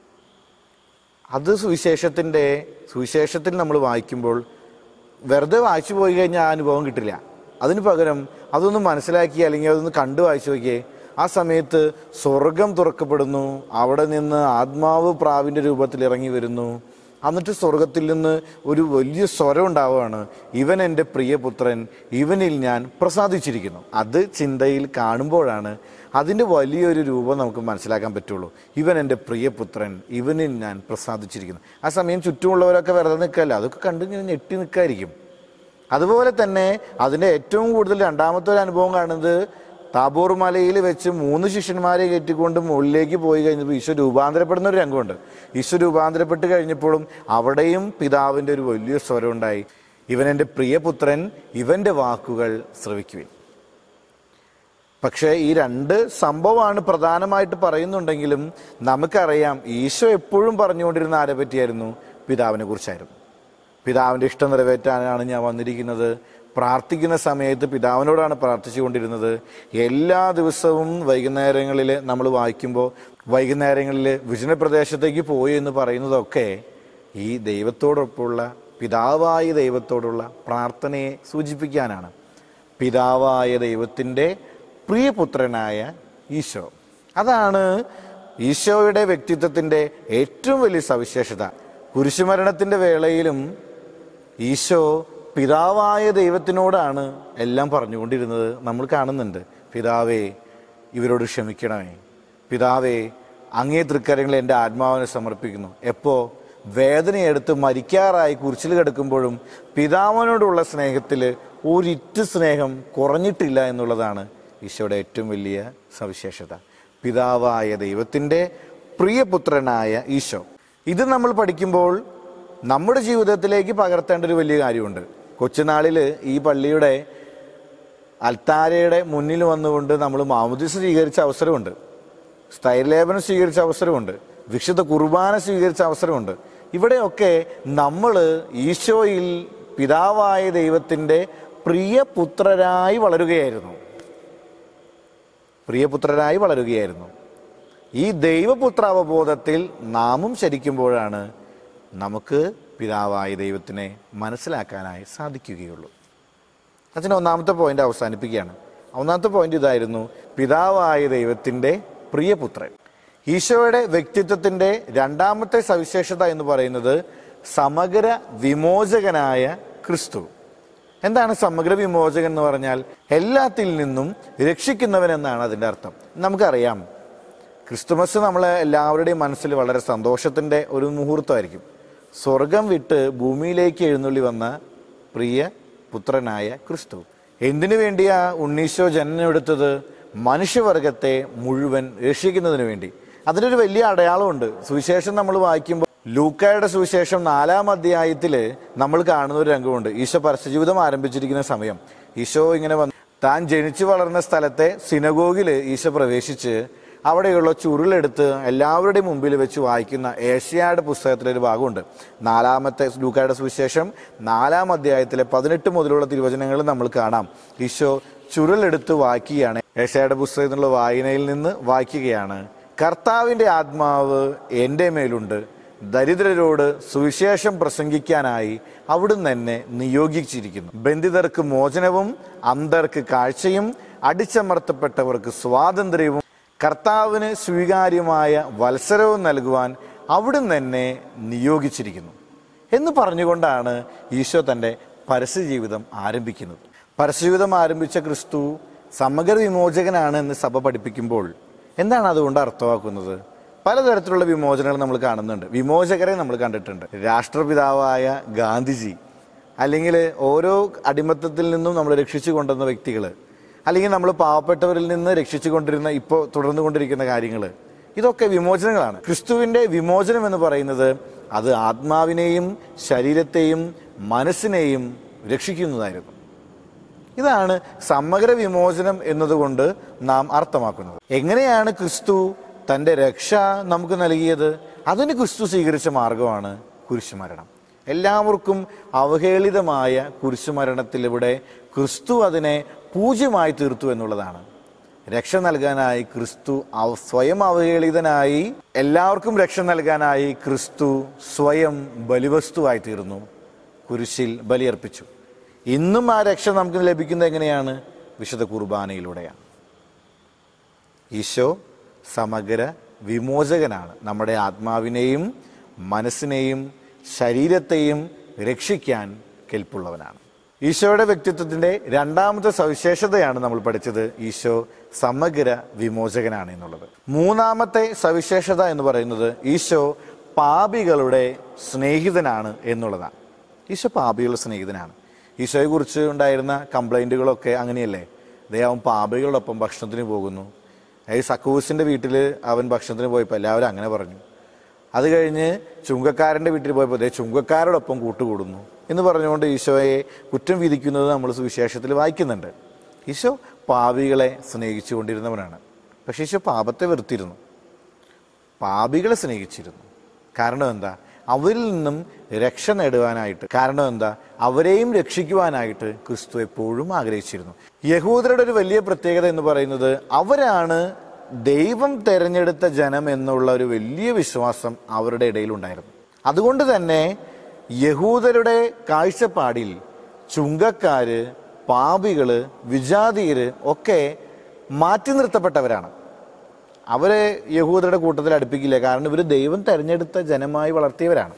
അത് സുവിശേഷത്തിൻ്റെ സുവിശേഷത്തിൽ നമ്മൾ വായിക്കുമ്പോൾ വെറുതെ വായിച്ചു പോയി കഴിഞ്ഞാൽ ആ അനുഭവം കിട്ടില്ല അതിന് പകരം അതൊന്ന് മനസ്സിലാക്കി അല്ലെങ്കിൽ അതൊന്ന് കണ്ടു വായിച്ചു നോക്കിയേ ആ സമയത്ത് സ്വർഗം തുറക്കപ്പെടുന്നു അവിടെ നിന്ന് ആത്മാവ് പ്രാവിൻ്റെ രൂപത്തിൽ ഇറങ്ങി വരുന്നു എന്നിട്ട് സ്വർഗത്തിൽ നിന്ന് ഒരു വലിയ സ്വരം ഉണ്ടാവുകയാണ് ഇവൻ എൻ്റെ പ്രിയപുത്രൻ ഇവനിൽ ഞാൻ പ്രസാദിച്ചിരിക്കുന്നു അത് ചിന്തയിൽ കാണുമ്പോഴാണ് അതിൻ്റെ വലിയൊരു രൂപം നമുക്ക് മനസ്സിലാക്കാൻ പറ്റുള്ളൂ ഇവൻ എൻ്റെ പ്രിയപുത്രൻ ഇവനിൽ ഞാൻ പ്രസാദിച്ചിരിക്കുന്നു ആ സമയം ചുറ്റുമുള്ളവരൊക്കെ വെറുതെ നിൽക്കല്ല അതൊക്കെ കണ്ടു ഇങ്ങനെ ഞെട്ടി നിൽക്കായിരിക്കും അതുപോലെ തന്നെ അതിൻ്റെ ഏറ്റവും കൂടുതൽ രണ്ടാമത്തെ ഒരു അനുഭവം കാണുന്നത് താബോർ മലയിൽ വെച്ച് മൂന്ന് ശിഷ്യന്മാരെ കയറ്റിക്കൊണ്ട് മുകളിലേക്ക് പോയി കഴിഞ്ഞപ്പോൾ ഈശോ രൂപാന്തരപ്പെടുന്ന ഒരു രംഗമുണ്ട് ഈശോ രൂപാന്തരപ്പെട്ട് കഴിഞ്ഞപ്പോഴും അവിടെയും പിതാവിൻ്റെ ഒരു വലിയ സ്വരം ഉണ്ടായി ഇവൻ എൻ്റെ പ്രിയപുത്രൻ ഇവൻ്റെ വാക്കുകൾ ശ്രവിക്കുവിൻ പക്ഷേ ഈ രണ്ട് സംഭവമാണ് പ്രധാനമായിട്ട് പറയുന്നുണ്ടെങ്കിലും നമുക്കറിയാം ഈശോ എപ്പോഴും പറഞ്ഞുകൊണ്ടിരുന്ന ആരെ പറ്റിയായിരുന്നു പിതാവിനെ കുറിച്ചായിരുന്നു പിതാവിൻ്റെ ഇഷ്ടം നിറവേറ്റാനാണ് ഞാൻ വന്നിരിക്കുന്നത് പ്രാർത്ഥിക്കുന്ന സമയത്ത് പിതാവിനോടാണ് പ്രാർത്ഥിച്ചുകൊണ്ടിരുന്നത് എല്ലാ ദിവസവും വൈകുന്നേരങ്ങളിൽ നമ്മൾ വായിക്കുമ്പോൾ വൈകുന്നേരങ്ങളിൽ വിജന പ്രദേശത്തേക്ക് പോയി എന്ന് പറയുന്നതൊക്കെ ഈ ദൈവത്തോടൊപ്പമുള്ള പിതാവായ ദൈവത്തോടുള്ള പ്രാർത്ഥനയെ സൂചിപ്പിക്കാനാണ് പിതാവായ ദൈവത്തിൻ്റെ പ്രിയപുത്രനായ ഈശോ അതാണ് ഈശോയുടെ വ്യക്തിത്വത്തിൻ്റെ ഏറ്റവും വലിയ സവിശേഷത കുരിശുമരണത്തിൻ്റെ വേളയിലും ഈശോ പിതാവായ ദൈവത്തിനോടാണ് എല്ലാം പറഞ്ഞുകൊണ്ടിരുന്നത് നമ്മൾ കാണുന്നുണ്ട് പിതാവേ ഇവരോട് ക്ഷമിക്കണമേ പിതാവേ അങ്ങേ തൃക്കരങ്ങളെ എൻ്റെ ആത്മാവിനെ സമർപ്പിക്കുന്നു എപ്പോ വേദനയെടുത്ത് മരിക്കാറായി കുരിശിൽ കിടക്കുമ്പോഴും പിതാവിനോടുള്ള സ്നേഹത്തിൽ ഒരിറ്റ് സ്നേഹം കുറഞ്ഞിട്ടില്ല എന്നുള്ളതാണ് ഈശോയുടെ ഏറ്റവും വലിയ സവിശേഷത പിതാവായ ദൈവത്തിൻ്റെ പ്രിയപുത്രനായ ഈശോ ഇത് നമ്മൾ പഠിക്കുമ്പോൾ നമ്മുടെ ജീവിതത്തിലേക്ക് പകർത്തേണ്ട ഒരു വലിയ കാര്യമുണ്ട് കൊച്ചുനാളിൽ ഈ പള്ളിയുടെ അൽത്താരയുടെ മുന്നിൽ വന്നുകൊണ്ട് നമ്മൾ മാമുദിസ് സ്വീകരിച്ച അവസരമുണ്ട് സ്ഥൈര്യലേപനം സ്വീകരിച്ച അവസരമുണ്ട് വിശുദ്ധ കുർബാന സ്വീകരിച്ച അവസരമുണ്ട് ഇവിടെയൊക്കെ നമ്മൾ ഈശോയിൽ പിതാവായ ദൈവത്തിൻ്റെ പ്രിയപുത്രരായി വളരുകയായിരുന്നു പ്രിയപുത്രരായി വളരുകയായിരുന്നു ഈ ദൈവപുത്ര അവബോധത്തിൽ നാമും ശരിക്കുമ്പോഴാണ് നമുക്ക് പിതാവായ ദൈവത്തിനെ മനസ്സിലാക്കാനായി സാധിക്കുകയുള്ളൂ അച്ഛൻ ഒന്നാമത്തെ പോയിന്റ് അവസാനിപ്പിക്കുകയാണ് ഒന്നാമത്തെ പോയിന്റ് ഇതായിരുന്നു പിതാവായ ദൈവത്തിൻ്റെ പ്രിയപുത്രൻ ഈശോയുടെ വ്യക്തിത്വത്തിൻ്റെ രണ്ടാമത്തെ സവിശേഷത എന്ന് പറയുന്നത് സമഗ്ര വിമോചകനായ ക്രിസ്തു എന്താണ് സമഗ്ര വിമോചകൻ എന്ന് പറഞ്ഞാൽ എല്ലാത്തിൽ നിന്നും രക്ഷിക്കുന്നവൻ എന്നാണ് അതിൻ്റെ അർത്ഥം നമുക്കറിയാം ക്രിസ്തുമസ് നമ്മളെ എല്ലാവരുടെയും മനസ്സിൽ വളരെ സന്തോഷത്തിൻ്റെ ഒരു മുഹൂർത്തമായിരിക്കും സ്വർഗം വിട്ട് ഭൂമിയിലേക്ക് എഴുന്നള്ളി വന്ന പ്രിയ പുത്രനായ ക്രിസ്തു എന്തിനു വേണ്ടിയാ ഉണ്ണീശോ ജനനം മനുഷ്യവർഗത്തെ മുഴുവൻ രക്ഷിക്കുന്നതിന് വേണ്ടി അതിനൊരു വലിയ അടയാളമുണ്ട് സുവിശേഷം നമ്മൾ വായിക്കുമ്പോൾ ലൂക്കായുടെ സുവിശേഷം നാലാം അധ്യായത്തിൽ നമ്മൾ കാണുന്ന ഒരു രംഗമുണ്ട് ഈശോ പരസ്യജീവിതം ആരംഭിച്ചിരിക്കുന്ന സമയം ഈശോ ഇങ്ങനെ വന്ന് താൻ ജനിച്ചു വളർന്ന സ്ഥലത്തെ സിനഗോഗിൽ ഈശോ പ്രവേശിച്ച് അവിടെയുള്ള ചുരുളെടുത്ത് എല്ലാവരുടെയും മുമ്പിൽ വെച്ച് വായിക്കുന്ന ഏഷ്യായുടെ പുസ്തകത്തിലൊരു ഭാഗമുണ്ട് നാലാമത്തെ ലൂക്കായുടെ സുവിശേഷം നാലാം അധ്യായത്തിലെ പതിനെട്ട് മുതലുള്ള തിരുവചനങ്ങൾ നമ്മൾ കാണാം ഈശോ ചുരുളെടുത്ത് വായിക്കുകയാണ് ഏഷ്യായുടെ പുസ്തകത്തിലുള്ള വായനയിൽ നിന്ന് വായിക്കുകയാണ് കർത്താവിൻ്റെ ആത്മാവ് എൻ്റെ മേലുണ്ട് ദരിദ്രരോട് സുവിശേഷം പ്രസംഗിക്കാനായി അവിടുന്ന് എന്നെ നിയോഗിച്ചിരിക്കുന്നു ബന്ധിതർക്ക് മോചനവും അന്ധർക്ക് കാഴ്ചയും അടിച്ചമർത്തപ്പെട്ടവർക്ക് സ്വാതന്ത്ര്യവും കർത്താവിന് സ്വീകാര്യമായ വത്സരവും നൽകുവാൻ അവിടുന്ന് എന്നെ നിയോഗിച്ചിരിക്കുന്നു എന്ന് പറഞ്ഞുകൊണ്ടാണ് ഈശോ തൻ്റെ പരസ്യജീവിതം ആരംഭിക്കുന്നത് പരസ്യജീവിതം ആരംഭിച്ച ക്രിസ്തു സമഗ്ര വിമോചകനാണ് എന്ന് സഭ പഠിപ്പിക്കുമ്പോൾ എന്താണ് അതുകൊണ്ട് അർത്ഥമാക്കുന്നത് പലതരത്തിലുള്ള വിമോചനങ്ങൾ നമ്മൾ കാണുന്നുണ്ട് വിമോചകരെ നമ്മൾ കണ്ടിട്ടുണ്ട് രാഷ്ട്രപിതാവായ ഗാന്ധിജി അല്ലെങ്കിൽ ഓരോ അടിമത്തത്തിൽ നിന്നും നമ്മൾ രക്ഷിച്ചു കൊണ്ടുവന്ന വ്യക്തികൾ അല്ലെങ്കിൽ നമ്മൾ പാവപ്പെട്ടവരിൽ നിന്ന് രക്ഷിച്ചു കൊണ്ടിരുന്ന ഇപ്പോൾ തുടർന്നു കൊണ്ടിരിക്കുന്ന കാര്യങ്ങൾ ഇതൊക്കെ വിമോചനങ്ങളാണ് ക്രിസ്തുവിൻ്റെ വിമോചനം എന്ന് പറയുന്നത് അത് ആത്മാവിനെയും ശരീരത്തെയും മനസ്സിനെയും രക്ഷിക്കുന്നതായിരുന്നു ഇതാണ് സമഗ്ര വിമോചനം എന്നതുകൊണ്ട് നാം അർത്ഥമാക്കുന്നത് എങ്ങനെയാണ് ക്രിസ്തു തൻ്റെ രക്ഷ നമുക്ക് നൽകിയത് അതിന് ക്രിസ്തു സ്വീകരിച്ച മാർഗമാണ് കുരിശുമരണം എല്ലാവർക്കും അവഹേളിതമായ കുരിശുമരണത്തിലൂടെ ക്രിസ്തു അതിനെ പൂജ്യമായി തീർത്തു എന്നുള്ളതാണ് രക്ഷ നൽകാനായി ക്രിസ്തു അവ- സ്വയം അവഹേളിതനായി എല്ലാവർക്കും രക്ഷ നൽകാനായി ക്രിസ്തു സ്വയം ബലിവസ്തുവായി തീർന്നു കുരിശിൽ ബലിയർപ്പിച്ചു ഇന്നും ആ രക്ഷ നമുക്ക് ലഭിക്കുന്നത് എങ്ങനെയാണ് വിശുദ്ധ കുർബാനയിലൂടെയാണ് ഈശോ സമഗ്ര വിമോചകനാണ് നമ്മുടെ ആത്മാവിനെയും മനസ്സിനെയും ശരീരത്തെയും രക്ഷിക്കാൻ കെൽപ്പുള്ളവനാണ് ഈശോയുടെ വ്യക്തിത്വത്തിന്റെ രണ്ടാമത്തെ സവിശേഷതയാണ് നമ്മൾ പഠിച്ചത് ഈശോ സമഗ്ര വിമോചകനാണ് എന്നുള്ളത് മൂന്നാമത്തെ സവിശേഷത എന്ന് പറയുന്നത് ഈശോ പാപികളുടെ സ്നേഹിതനാണ് എന്നുള്ളതാണ് ഈശോ പാപികളുടെ സ്നേഹിതനാണ് ഈശോയെ കുറിച്ച് ഉണ്ടായിരുന്ന കംപ്ലൈന്റുകളൊക്കെ അങ്ങനെയല്ലേ ദേ അവൻ പാപികളോടൊപ്പം ഭക്ഷണത്തിന് പോകുന്നു ഈ സക്കൂസിന്റെ വീട്ടിൽ അവൻ ഭക്ഷണത്തിന് പോയപ്പോൾ എല്ലാവരും അങ്ങനെ പറഞ്ഞു അത് കഴിഞ്ഞ് ചുങ്കക്കാരൻ്റെ വീട്ടിൽ പോയപ്പോൾ ദേ ചുങ്കക്കാരോടൊപ്പം കൂട്ടുകൂടുന്നു എന്ന് പറഞ്ഞുകൊണ്ട് ഈശോയെ കുറ്റം വിധിക്കുന്നത് നമ്മൾ സുവിശേഷത്തിൽ വായിക്കുന്നുണ്ട് ഈശോ പാപികളെ സ്നേഹിച്ചു കൊണ്ടിരുന്നവനാണ് പക്ഷേ ഈശോ പാപത്തെ വെറുത്തിരുന്നു പാപികളെ സ്നേഹിച്ചിരുന്നു കാരണം എന്താ അവരിൽ നിന്നും രക്ഷ നേടുവാനായിട്ട് കാരണം എന്താ അവരെയും രക്ഷിക്കുവാനായിട്ട് ക്രിസ്തു എപ്പോഴും ആഗ്രഹിച്ചിരുന്നു യഹൂദരുടെ ഒരു വലിയ പ്രത്യേകത എന്ന് പറയുന്നത് അവരാണ് ദൈവം തെരഞ്ഞെടുത്ത ജനം എന്നുള്ള ഒരു വലിയ വിശ്വാസം അവരുടെ ഇടയിലുണ്ടായിരുന്നു അതുകൊണ്ട് തന്നെ യഹൂദരുടെ കാഴ്ചപ്പാടിൽ ചുങ്കക്കാര് പാപികള് വിജാതീയര് ഒക്കെ മാറ്റി നിർത്തപ്പെട്ടവരാണ് അവരെ യഹൂദരുടെ കൂട്ടത്തിൽ അടുപ്പിക്കില്ല കാരണം ഇവർ ദൈവം തെരഞ്ഞെടുത്ത ജനമായി വളർത്തിയവരാണ്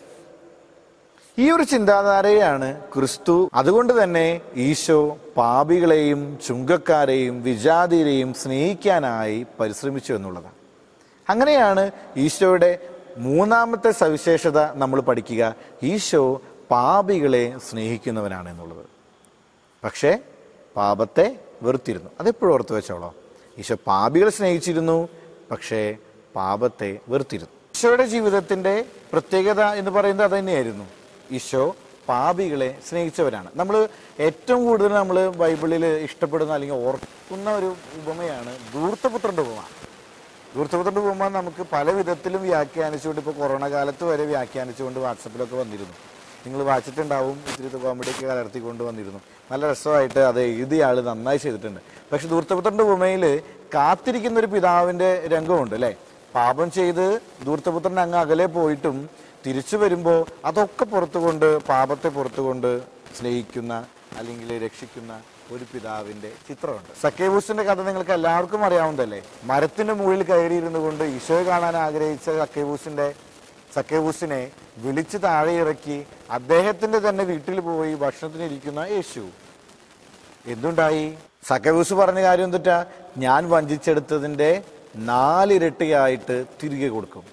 ഈ ഒരു ചിന്താധാരയാണ് ക്രിസ്തു അതുകൊണ്ട് തന്നെ ഈശോ പാപികളെയും ചുങ്കക്കാരെയും വിജാതിരെയും സ്നേഹിക്കാനായി പരിശ്രമിച്ചു എന്നുള്ളതാണ് അങ്ങനെയാണ് ഈശോയുടെ മൂന്നാമത്തെ സവിശേഷത നമ്മൾ പഠിക്കുക ഈശോ പാപികളെ സ്നേഹിക്കുന്നവനാണ് എന്നുള്ളത് പക്ഷേ പാപത്തെ വെറുത്തിരുന്നു അതെപ്പോഴും ഓർത്ത് വെച്ചോളോ ഈശോ പാപികളെ സ്നേഹിച്ചിരുന്നു പക്ഷേ പാപത്തെ വെറുത്തിരുന്നു ഈശോയുടെ ജീവിതത്തിന്റെ പ്രത്യേകത എന്ന് പറയുന്നത് അത് തന്നെയായിരുന്നു ഈശോ പാപികളെ സ്നേഹിച്ചവരാണ് നമ്മൾ ഏറ്റവും കൂടുതൽ നമ്മൾ ബൈബിളിൽ ഇഷ്ടപ്പെടുന്ന അല്ലെങ്കിൽ ഓർക്കുന്ന ഒരു ഉപമയാണ് ധൂർത്തപുത്രന്റെ ഉപമ ധൂർത്തപുത്രന്റെ ഉപമ നമുക്ക് പല വിധത്തിലും വ്യാഖ്യാനിച്ചുകൊണ്ട് ഇപ്പോൾ കൊറോണ കാലത്ത് വരെ വ്യാഖ്യാനിച്ചുകൊണ്ട് വാട്സപ്പിലൊക്കെ വന്നിരുന്നു നിങ്ങൾ വായിച്ചിട്ടുണ്ടാവും ഇത്തിരി കോമഡിയൊക്കെ കലർത്തിക്കൊണ്ട് വന്നിരുന്നു നല്ല രസമായിട്ട് അത് എഴുതിയ ആൾ നന്നായി ചെയ്തിട്ടുണ്ട് പക്ഷെ ധൂർത്തപുത്രന്റെ ഉപമയിൽ കാത്തിരിക്കുന്ന ഒരു പിതാവിന്റെ രംഗമുണ്ട് അല്ലേ പാപം ചെയ്ത് ധൂർത്തപുത്രൻ അങ്ങ് അകലെ പോയിട്ടും തിരിച്ചു വരുമ്പോൾ അതൊക്കെ പുറത്തുകൊണ്ട് പാപത്തെ പുറത്തുകൊണ്ട് സ്നേഹിക്കുന്ന അല്ലെങ്കിൽ രക്ഷിക്കുന്ന ഒരു പിതാവിന്റെ ചിത്രമുണ്ട് സക്കേബൂസിന്റെ കഥ നിങ്ങൾക്ക് എല്ലാവർക്കും അറിയാവുന്നതല്ലേ മരത്തിന്റെ മുകളിൽ കയറിയിരുന്നു കൊണ്ട് ഈശോയെ കാണാൻ ആഗ്രഹിച്ച സക്കേബൂസിന്റെ സക്കേബൂസിനെ വിളിച്ച് താഴെ ഇറക്കി അദ്ദേഹത്തിന്റെ തന്നെ വീട്ടിൽ പോയി ഭക്ഷണത്തിന് ഇരിക്കുന്ന യേശു എന്തുണ്ടായി സക്കേബൂസ് പറഞ്ഞ കാര്യം എന്തുട്ടാ ഞാൻ വഞ്ചിച്ചെടുത്തതിന്റെ നാലിരട്ടിയായിട്ട് തിരികെ കൊടുക്കും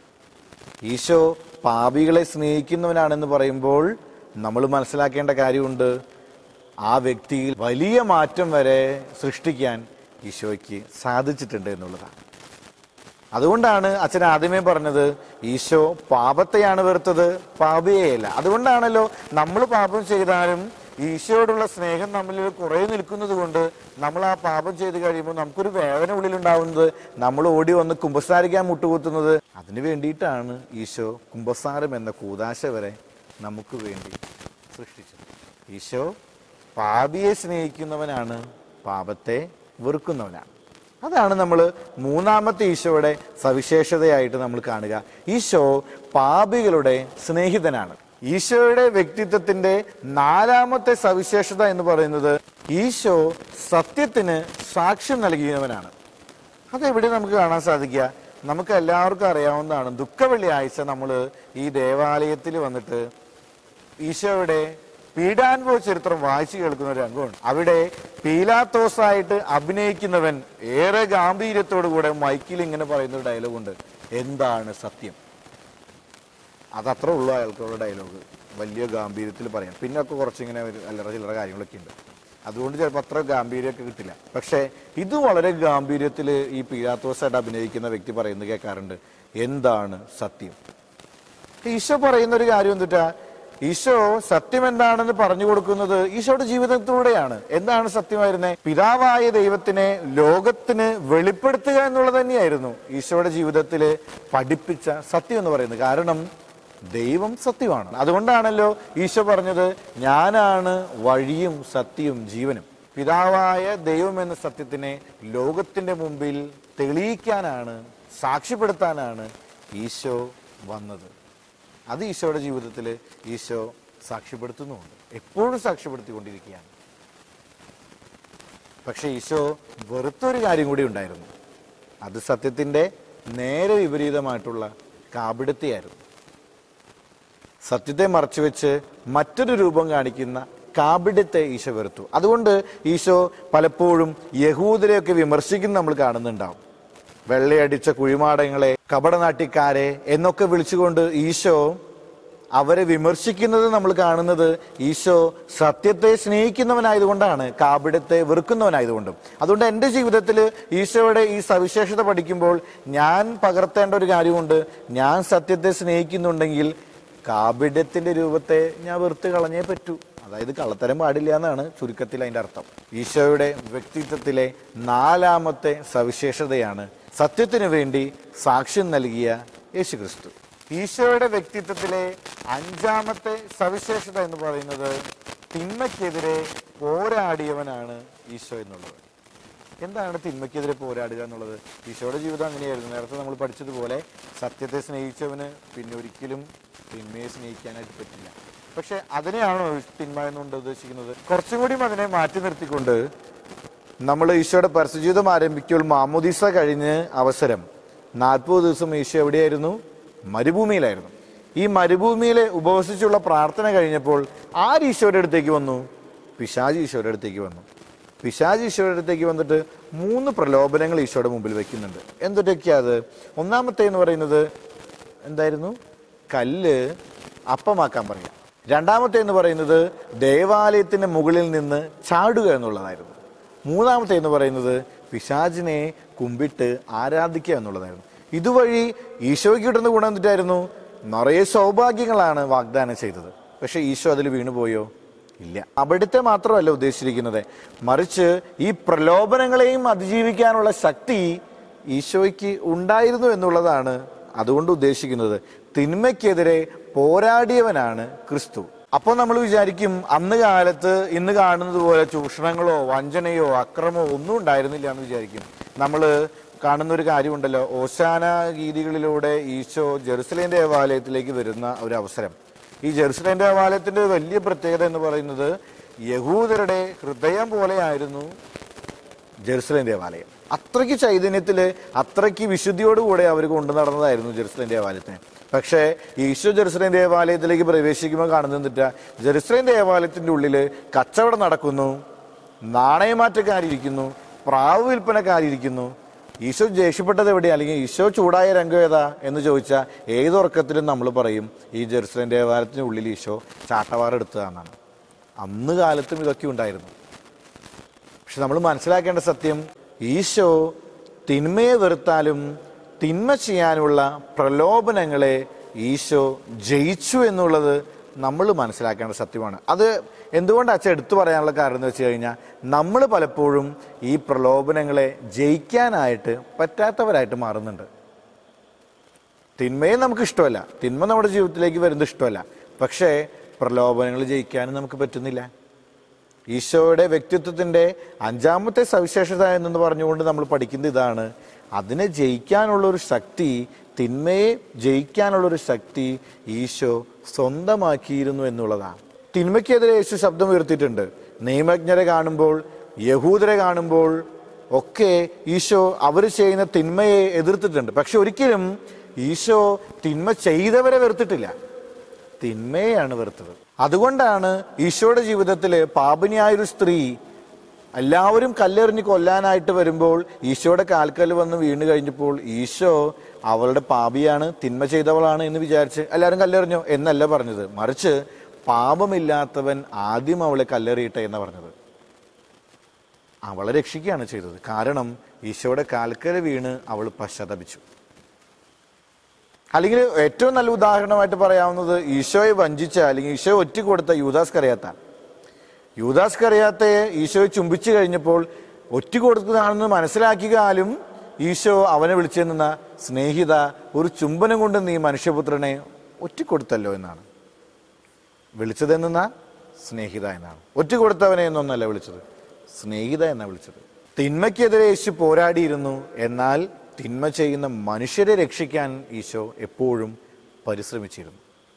ഈശോ പാപികളെ സ്നേഹിക്കുന്നവനാണെന്ന് പറയുമ്പോൾ നമ്മൾ മനസ്സിലാക്കേണ്ട കാര്യമുണ്ട് ആ വ്യക്തിയിൽ വലിയ മാറ്റം വരെ സൃഷ്ടിക്കാൻ ഈശോയ്ക്ക് സാധിച്ചിട്ടുണ്ട് എന്നുള്ളതാണ് അതുകൊണ്ടാണ് അച്ഛൻ ആദ്യമേ പറഞ്ഞത് ഈശോ പാപത്തെയാണ് വെറുത്തത് പാപിയെയല്ല അതുകൊണ്ടാണല്ലോ നമ്മൾ പാപം ചെയ്താലും ഈശോയോടുള്ള സ്നേഹം നമ്മളിൽ കുറേ നിൽക്കുന്നത് കൊണ്ട് നമ്മൾ ആ പാപം ചെയ്ത് കഴിയുമ്പോൾ നമുക്കൊരു വേദന ഉള്ളിലുണ്ടാവുന്നത് നമ്മൾ ഓടി വന്ന് കുമ്പസാരിക്കാൻ മുട്ടുകുത്തുന്നത് അതിനു വേണ്ടിയിട്ടാണ് ഈശോ കുമ്പസാരം എന്ന കൂതാശ വരെ നമുക്ക് വേണ്ടി സൃഷ്ടിച്ചത് ഈശോ പാപിയെ സ്നേഹിക്കുന്നവനാണ് പാപത്തെ വെറുക്കുന്നവനാണ് അതാണ് നമ്മൾ മൂന്നാമത്തെ ഈശോയുടെ സവിശേഷതയായിട്ട് നമ്മൾ കാണുക ഈശോ പാപികളുടെ സ്നേഹിതനാണ് ഈശോയുടെ വ്യക്തിത്വത്തിന്റെ നാലാമത്തെ സവിശേഷത എന്ന് പറയുന്നത് ഈശോ സത്യത്തിന് സാക്ഷ്യം നൽകിയവനാണ് അതെവിടെ നമുക്ക് കാണാൻ സാധിക്കുക നമുക്ക് എല്ലാവർക്കും അറിയാവുന്നതാണ് ദുഃഖവെള്ളിയാഴ്ച നമ്മൾ ഈ ദേവാലയത്തിൽ വന്നിട്ട് ഈശോയുടെ പീഡാനുഭവ ചരിത്രം വായിച്ചു കേൾക്കുന്ന ഒരു രംഗമാണ് അവിടെ പീലാത്തോസായിട്ട് അഭിനയിക്കുന്നവൻ ഏറെ ഗാംഭീര്യത്തോടു കൂടെ മൈക്കിൽ ഇങ്ങനെ പറയുന്ന ഒരു ഡയലോഗ് ഉണ്ട് എന്താണ് സത്യം അതത്ര ഉള്ളൂ അയാൾക്കുള്ള ഡയലോഗ് വലിയ ഗാംഭീര്യത്തിൽ പറയാം പിന്നെ ഒക്കെ കുറച്ചിങ്ങനെ ഒരു അല്ലറ ചില്ലറ കാര്യങ്ങളൊക്കെ ഉണ്ട് അതുകൊണ്ട് ചിലപ്പോൾ അത്ര ഗാംഭീര്യമൊക്കെ കിട്ടില്ല പക്ഷേ ഇത് വളരെ ഗാംഭീര്യത്തിൽ ഈ പീലാത്തോസായിട്ട് അഭിനയിക്കുന്ന വ്യക്തി പറയുന്നത് കേൾക്കാറുണ്ട് എന്താണ് സത്യം ഈശോ പറയുന്ന ഒരു കാര്യം എന്തുട്ടാ ഈശോ സത്യം എന്താണെന്ന് പറഞ്ഞു കൊടുക്കുന്നത് ഈശോയുടെ ജീവിതത്തിലൂടെയാണ് എന്താണ് സത്യമായിരുന്നത് പിതാവായ ദൈവത്തിനെ ലോകത്തിന് വെളിപ്പെടുത്തുക എന്നുള്ളത് തന്നെയായിരുന്നു ഈശോയുടെ ജീവിതത്തിൽ പഠിപ്പിച്ച സത്യം എന്ന് പറയുന്നത് കാരണം ദൈവം സത്യമാണ് അതുകൊണ്ടാണല്ലോ ഈശോ പറഞ്ഞത് ഞാനാണ് വഴിയും സത്യവും ജീവനും പിതാവായ ദൈവം എന്ന സത്യത്തിനെ ലോകത്തിന്റെ മുമ്പിൽ തെളിയിക്കാനാണ് സാക്ഷ്യപ്പെടുത്താനാണ് ഈശോ വന്നത് അത് ഈശോയുടെ ജീവിതത്തിൽ ഈശോ സാക്ഷ്യപ്പെടുത്തുന്നുമുണ്ട് എപ്പോഴും സാക്ഷ്യപ്പെടുത്തിക്കൊണ്ടിരിക്കുകയാണ് പക്ഷെ ഈശോ വെറുത്തൊരു കാര്യം കൂടി ഉണ്ടായിരുന്നു അത് സത്യത്തിന്റെ നേരെ വിപരീതമായിട്ടുള്ള കാപിടുത്തിയായിരുന്നു സത്യത്തെ മറച്ചുവെച്ച് മറ്റൊരു രൂപം കാണിക്കുന്ന കാപിഡത്തെ ഈശോ വെറുത്തു അതുകൊണ്ട് ഈശോ പലപ്പോഴും യഹൂദരെയൊക്കെ വിമർശിക്കുന്ന നമ്മൾ കാണുന്നുണ്ടാവും വെള്ളയടിച്ച കുഴിമാടങ്ങളെ കപടനാട്ടിക്കാരെ എന്നൊക്കെ വിളിച്ചുകൊണ്ട് ഈശോ അവരെ വിമർശിക്കുന്നത് നമ്മൾ കാണുന്നത് ഈശോ സത്യത്തെ സ്നേഹിക്കുന്നവനായതുകൊണ്ടാണ് കാപിടത്തെ വെറുക്കുന്നവനായതുകൊണ്ടും അതുകൊണ്ട് എൻ്റെ ജീവിതത്തിൽ ഈശോയുടെ ഈ സവിശേഷത പഠിക്കുമ്പോൾ ഞാൻ പകർത്തേണ്ട ഒരു കാര്യമുണ്ട് ഞാൻ സത്യത്തെ സ്നേഹിക്കുന്നുണ്ടെങ്കിൽ കാപിഡത്തിന്റെ രൂപത്തെ ഞാൻ വെറുത്ത് കളഞ്ഞേ പറ്റൂ അതായത് കള്ളത്തരം പാടില്ല എന്നാണ് ചുരുക്കത്തിൽ അതിന്റെ അർത്ഥം ഈശോയുടെ വ്യക്തിത്വത്തിലെ നാലാമത്തെ സവിശേഷതയാണ് സത്യത്തിനു വേണ്ടി സാക്ഷ്യം നൽകിയ യേശുക്രിസ്തു ഈശോയുടെ വ്യക്തിത്വത്തിലെ അഞ്ചാമത്തെ സവിശേഷത എന്ന് പറയുന്നത് തിന്മയ്ക്കെതിരെ പോരാടിയവനാണ് ഈശോ എന്നുള്ളത് എന്താണ് തിന്മയ്ക്കെതിരെ പോരാടുക എന്നുള്ളത് ഈശോയുടെ ജീവിതം അങ്ങനെയായിരുന്നു നേരത്തെ നമ്മൾ പഠിച്ചതുപോലെ സത്യത്തെ സ്നേഹിച്ചവന് പിന്നെ ഒരിക്കലും തിന്മയെ സ്നേഹിക്കാനായിട്ട് പറ്റില്ല പക്ഷെ അതിനെയാണോ തിന്മ എന്നുകൊണ്ട് ഉദ്ദേശിക്കുന്നത് കുറച്ചും കൂടിയും അതിനെ മാറ്റി നിർത്തിക്കൊണ്ട് നമ്മൾ ഈശോയുടെ പരസ്യജീവിതം ആരംഭിക്കുമ്പോൾ മാമോദീസ കഴിഞ്ഞ് അവസരം നാൽപ്പത് ദിവസം ഈശോ എവിടെയായിരുന്നു മരുഭൂമിയിലായിരുന്നു ഈ മരുഭൂമിയിൽ ഉപവസിച്ചുള്ള പ്രാർത്ഥന കഴിഞ്ഞപ്പോൾ ആര് ഈശോയുടെ അടുത്തേക്ക് വന്നു പിശാജ് ഈശോയുടെ അടുത്തേക്ക് വന്നു പിശാജ് ഈശോയുടെ അടുത്തേക്ക് വന്നിട്ട് മൂന്ന് പ്രലോഭനങ്ങൾ ഈശോയുടെ മുമ്പിൽ വെക്കുന്നുണ്ട് എന്തൊക്കെയാ അത് ഒന്നാമത്തെ എന്ന് പറയുന്നത് എന്തായിരുന്നു കല്ല് അപ്പമാക്കാൻ പറയാം രണ്ടാമത്തെ എന്ന് പറയുന്നത് ദേവാലയത്തിന്റെ മുകളിൽ നിന്ന് ചാടുക എന്നുള്ളതായിരുന്നു മൂന്നാമത്തെ എന്ന് പറയുന്നത് പിശാജിനെ കുമ്പിട്ട് ആരാധിക്കുക എന്നുള്ളതായിരുന്നു ഇതുവഴി ഈശോയ്ക്ക് കിട്ടുന്ന ഗുണം എന്തിട്ടായിരുന്നു നിറയെ സൗഭാഗ്യങ്ങളാണ് വാഗ്ദാനം ചെയ്തത് പക്ഷെ ഈശോ അതിൽ വീണുപോയോ ഇല്ല അവിടുത്തെ മാത്രമല്ല ഉദ്ദേശിച്ചിരിക്കുന്നത് മറിച്ച് ഈ പ്രലോഭനങ്ങളെയും അതിജീവിക്കാനുള്ള ശക്തി ഈശോയ്ക്ക് ഉണ്ടായിരുന്നു എന്നുള്ളതാണ് അതുകൊണ്ട് ഉദ്ദേശിക്കുന്നത് തിന്മയ്ക്കെതിരെ പോരാടിയവനാണ് ക്രിസ്തു അപ്പോൾ നമ്മൾ വിചാരിക്കും അന്ന് കാലത്ത് ഇന്ന് കാണുന്നത് പോലെ ചൂഷണങ്ങളോ വഞ്ചനയോ അക്രമോ ഒന്നും ഉണ്ടായിരുന്നില്ല എന്ന് വിചാരിക്കും നമ്മൾ കാണുന്ന ഒരു കാര്യമുണ്ടല്ലോ ഓശാന ഗീതികളിലൂടെ ഈശോ ജെറുസലേം ദേവാലയത്തിലേക്ക് വരുന്ന ഒരു അവസരം ഈ ജെറുസലേം ദേവാലയത്തിന്റെ വലിയ പ്രത്യേകത എന്ന് പറയുന്നത് യഹൂദരുടെ ഹൃദയം പോലെയായിരുന്നു ജെറുസലേം ദേവാലയം അത്രയ്ക്ക് ചൈതന്യത്തില് അത്രയ്ക്ക് വിശുദ്ധിയോടുകൂടെ അവർ കൊണ്ടു നടന്നതായിരുന്നു ജെറുസലേം ദേവാലയത്തിന് പക്ഷേ ഈശോ ജെറുസലേം ദേവാലയത്തിലേക്ക് പ്രവേശിക്കുമ്പോൾ കാണുന്നത് എന്നിട്ട് ജെറുസലേം ദേവാലയത്തിന്റെ ഉള്ളിൽ കച്ചവടം നടക്കുന്നു നാണയമാറ്റക്കാരിയിരിക്കുന്നു പ്രാവ് വിൽപ്പനക്കാരിയിരിക്കുന്നു ഈശോ ദേഷ്യപ്പെട്ടത് എവിടെയാ അല്ലെങ്കിൽ ഈശോ ചൂടായ രംഗം ഏതാ എന്ന് ചോദിച്ചാൽ ഏതുറക്കത്തിലും നമ്മൾ പറയും ഈ ജെറുസലേം ദേവാലയത്തിന് ഉള്ളിൽ ഈശോ ചാട്ടവാറെടുത്തതാണെന്നാണ് അന്ന് കാലത്തും ഇതൊക്കെ ഉണ്ടായിരുന്നു പക്ഷെ നമ്മൾ മനസ്സിലാക്കേണ്ട സത്യം ഈശോ തിന്മയെ വെറുത്താലും തിന്മ ചെയ്യാനുള്ള പ്രലോഭനങ്ങളെ ഈശോ ജയിച്ചു എന്നുള്ളത് നമ്മൾ മനസ്സിലാക്കേണ്ട സത്യമാണ് അത് എന്തുകൊണ്ട് അച്ഛൻ എടുത്തു പറയാനുള്ള കാരണം എന്ന് വെച്ച് കഴിഞ്ഞാൽ നമ്മൾ പലപ്പോഴും ഈ പ്രലോഭനങ്ങളെ ജയിക്കാനായിട്ട് പറ്റാത്തവരായിട്ട് മാറുന്നുണ്ട് തിന്മയെ നമുക്ക് ഇഷ്ടമല്ല തിന്മ നമ്മുടെ ജീവിതത്തിലേക്ക് വരുന്നത് ഇഷ്ടമല്ല പക്ഷേ പ്രലോഭനങ്ങൾ ജയിക്കാനും നമുക്ക് പറ്റുന്നില്ല ഈശോയുടെ വ്യക്തിത്വത്തിന്റെ അഞ്ചാമത്തെ സവിശേഷത എന്ന് പറഞ്ഞുകൊണ്ട് നമ്മൾ പഠിക്കുന്നത് ഇതാണ് അതിനെ ജയിക്കാനുള്ള ഒരു ശക്തി തിന്മയെ ജയിക്കാനുള്ള ഒരു ശക്തി ഈശോ സ്വന്തമാക്കിയിരുന്നു എന്നുള്ളതാണ് തിന്മയ്ക്കെതിരെ യേശു ശബ്ദം ഉയർത്തിയിട്ടുണ്ട് നിയമജ്ഞരെ കാണുമ്പോൾ യഹൂദരെ കാണുമ്പോൾ ഒക്കെ ഈശോ അവർ ചെയ്യുന്ന തിന്മയെ എതിർത്തിട്ടുണ്ട് പക്ഷെ ഒരിക്കലും ഈശോ തിന്മ ചെയ്തവരെ വെറുത്തിട്ടില്ല തിന്മയെയാണ് വെറുത്തത് അതുകൊണ്ടാണ് ഈശോയുടെ ജീവിതത്തിൽ പാപിനിയായൊരു സ്ത്രീ എല്ലാവരും കല്ലെറിഞ്ഞ് കൊല്ലാനായിട്ട് വരുമ്പോൾ ഈശോയുടെ കാൽക്കൽ വന്ന് വീണ് കഴിഞ്ഞപ്പോൾ ഈശോ അവളുടെ പാപിയാണ് തിന്മ ചെയ്തവളാണ് എന്ന് വിചാരിച്ച് എല്ലാവരും കല്ലെറിഞ്ഞോ എന്നല്ല പറഞ്ഞത് മറിച്ച് പാപമില്ലാത്തവൻ ആദ്യം അവളെ കല്ലെറിയട്ടെ എന്ന് പറഞ്ഞത് അവളെ രക്ഷിക്കുകയാണ് ചെയ്തത് കാരണം ഈശോയുടെ കാൽക്കൽ വീണ് അവൾ പശ്ചാത്തപിച്ചു അല്ലെങ്കിൽ ഏറ്റവും നല്ല ഉദാഹരണമായിട്ട് പറയാവുന്നത് ഈശോയെ വഞ്ചിച്ച അല്ലെങ്കിൽ ഈശോ ഒറ്റ കൊടുത്ത യൂദാസ് കറിയാത്ത യൂദാസ് കറിയാത്തയെ ഈശോയെ ചുംബിച്ചു കഴിഞ്ഞപ്പോൾ ഒറ്റ കൊടുത്തതാണെന്ന് മനസ്സിലാക്കിയാലും ഈശോ അവനെ വിളിച്ചു നിന്ന സ്നേഹിത ഒരു ചുംബനം കൊണ്ട് നീ മനുഷ്യപുത്രനെ ഒറ്റ കൊടുത്തല്ലോ എന്നാണ് വിളിച്ചത് എന്ന സ്നേഹിത എന്നാണ് ഒറ്റ കൊടുത്തവനെ എന്നൊന്നല്ല വിളിച്ചത് സ്നേഹിത എന്നാണ് വിളിച്ചത് തിന്മയ്ക്കെതിരെ യേശു പോരാടിയിരുന്നു എന്നാൽ തിന്മ ചെയ്യുന്ന മനുഷ്യരെ രക്ഷിക്കാൻ ഈശോ എപ്പോഴും പരിശ്രമിച്ചിരുന്നു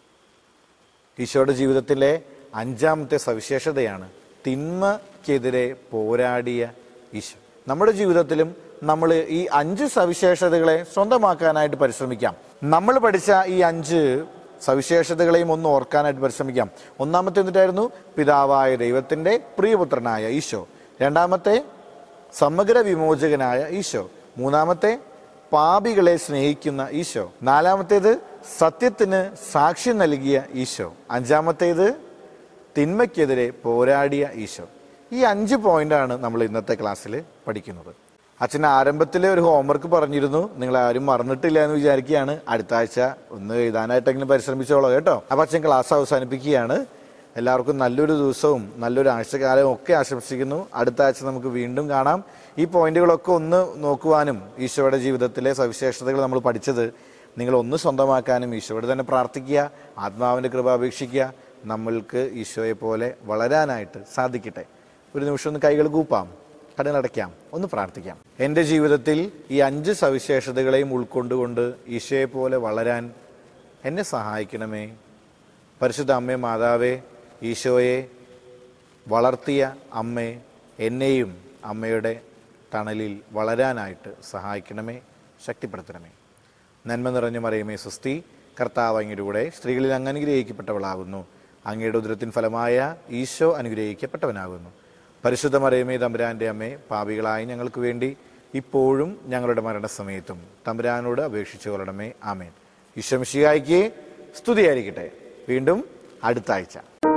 ഈശോയുടെ ജീവിതത്തിലെ അഞ്ചാമത്തെ സവിശേഷതയാണ് തിന്മയ്ക്കെതിരെ പോരാടിയ ഈശോ നമ്മുടെ ജീവിതത്തിലും നമ്മൾ ഈ അഞ്ച് സവിശേഷതകളെ സ്വന്തമാക്കാനായിട്ട് പരിശ്രമിക്കാം നമ്മൾ പഠിച്ച ഈ അഞ്ച് സവിശേഷതകളെയും ഒന്ന് ഓർക്കാനായിട്ട് പരിശ്രമിക്കാം ഒന്നാമത്തെ എന്നിട്ടായിരുന്നു പിതാവായ ദൈവത്തിന്റെ പ്രിയപുത്രനായ ഈശോ രണ്ടാമത്തെ സമഗ്ര വിമോചകനായ ഈശോ മൂന്നാമത്തെ പാപികളെ സ്നേഹിക്കുന്ന ഈശോ നാലാമത്തേത് സത്യത്തിന് സാക്ഷി നൽകിയ ഈശോ അഞ്ചാമത്തേത് തിന്മയ്ക്കെതിരെ പോരാടിയ ഈശോ ഈ അഞ്ച് പോയിന്റാണ് നമ്മൾ ഇന്നത്തെ ക്ലാസ്സിൽ പഠിക്കുന്നത് അച്ഛൻ ആരംഭത്തിൽ ഒരു ഹോംവർക്ക് പറഞ്ഞിരുന്നു നിങ്ങൾ ആരും മറന്നിട്ടില്ല എന്ന് വിചാരിക്കുകയാണ് അടുത്ത ആഴ്ച ഒന്ന് എഴുതാനായിട്ടെങ്കിലും പരിശ്രമിച്ചോളൂ കേട്ടോ അപ്പൊ അച്ഛൻ ക്ലാസ് അവസാനിപ്പിക്കുകയാണ് എല്ലാവർക്കും നല്ലൊരു ദിവസവും നല്ലൊരു ആഴ്ചക്കാലവും ഒക്കെ ആശംസിക്കുന്നു അടുത്ത ആഴ്ച നമുക്ക് വീണ്ടും കാണാം ഈ പോയിന്റുകളൊക്കെ ഒന്ന് നോക്കുവാനും ഈശോയുടെ ജീവിതത്തിലെ സവിശേഷതകൾ നമ്മൾ പഠിച്ചത് നിങ്ങൾ ഒന്ന് സ്വന്തമാക്കാനും ഈശോയോട് തന്നെ പ്രാർത്ഥിക്കുക ആത്മാവിന്റെ കൃപ അപേക്ഷിക്കുക നമ്മൾക്ക് ഈശോയെ പോലെ വളരാനായിട്ട് സാധിക്കട്ടെ ഒരു നിമിഷം ഒന്ന് കൈകൾ കൂപ്പാം കണ്ണുകളടയ്ക്കാം ഒന്ന് പ്രാർത്ഥിക്കാം എൻ്റെ ജീവിതത്തിൽ ഈ അഞ്ച് സവിശേഷതകളെയും ഉൾക്കൊണ്ടുകൊണ്ട് ഈശോയെ പോലെ വളരാൻ എന്നെ സഹായിക്കണമേ പരിശുദ്ധ അമ്മേ മാതാവേ ഈശോയെ വളർത്തിയ അമ്മേ എന്നെയും അമ്മയുടെ തണലിൽ വളരാനായിട്ട് സഹായിക്കണമേ ശക്തിപ്പെടുത്തണമേ നന്മ നിറഞ്ഞ മറിയമേ സുസ്തി കർത്താവ് അങ്ങയുടെ കൂടെ സ്ത്രീകളിൽ അങ്ങ് അനുഗ്രഹിക്കപ്പെട്ടവളാകുന്നു അങ്ങയുടെ ഉദരത്തിൻ ഫലമായ ഈശോ അനുഗ്രഹിക്കപ്പെട്ടവനാകുന്നു പരിശുദ്ധ മറിയമേ തമ്പുരാന്റെ അമ്മേ പാപികളായി ഞങ്ങൾക്ക് വേണ്ടി ഇപ്പോഴും ഞങ്ങളുടെ മരണസമയത്തും തമ്പുരാനോട് അപേക്ഷിച്ചു കൊള്ളണമേ ആമേൻ ഈശോ മിശിഹായിക്ക് സ്തുതിയായിരിക്കട്ടെ വീണ്ടും അടുത്ത ആഴ്ച